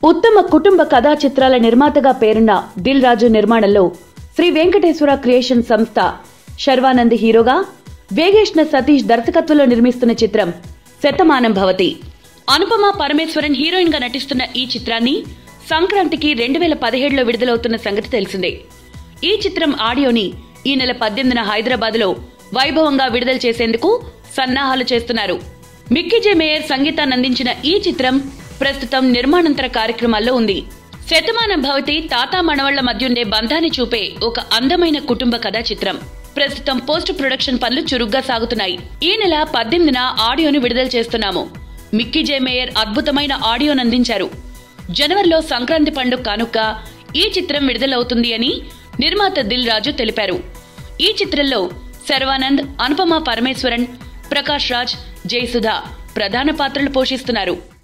ఉత్తమ కుటుంబ కథా చిత్రాల నిర్మాతగా పేరున్న దిల్ రాజు నిర్మాణంలో శ్రీ వెంకటేశ్వర క్రియేషన్ సంస్థ శర్వానంద్ హీరోగా వేగేష్ణ సతీష్ దర్శకత్వంలో నిర్మిస్తున్న చిత్రం శతమానం భవతి అనుపమ పరమేశ్వరన్ హీరోయిన్ గా నటిస్తున్న ఈ చిత్రాన్ని సంక్రాంతికి రెండు వేల పదిహేడులో విడుదలవుతున్న సంగతి తెలిసిందే ఈ చిత్రం ఆడియోని ఈ నెల పద్దెనిమిదిన హైదరాబాద్ లో వైభవంగా విడుదల చేసేందుకు సన్నాహాలు చేస్తున్నారు మిక్కీ జే మేయర్ సంగీతాన్ని అందించిన ఈ చిత్రం ప్రస్తుతం నిర్మాణాంతర కార్యక్రమాల్లో ఉంది శతమానం భవతి తాతా మనవళ్ల మధ్య ఉండే బంధాన్ని చూపే ఒక అందమైన కుటుంబ కథా చిత్రం ప్రస్తుతం పోస్ట్ ప్రొడక్షన్ పనులు చురుగ్గా సాగుతున్నాయి ఈ నెల పద్దెనిమిదిన ఆడియోను విడుదల చేస్తున్నాము మిక్కీ జే మేయర్ అద్భుతమైన ఆడియోను అందించారు జనవరిలో సంక్రాంతి పండుగ కానుక ఈ చిత్రం విడుదలవుతుంది అని నిర్మాత దిల్ రాజు తెలిపారు ఈ చిత్రంలో శర్వానంద్ అనుపమ పరమేశ్వరన్ ప్రకాష్ రాజ్ జయసుధ ప్రధాన పాత్రలు పోషిస్తున్నారు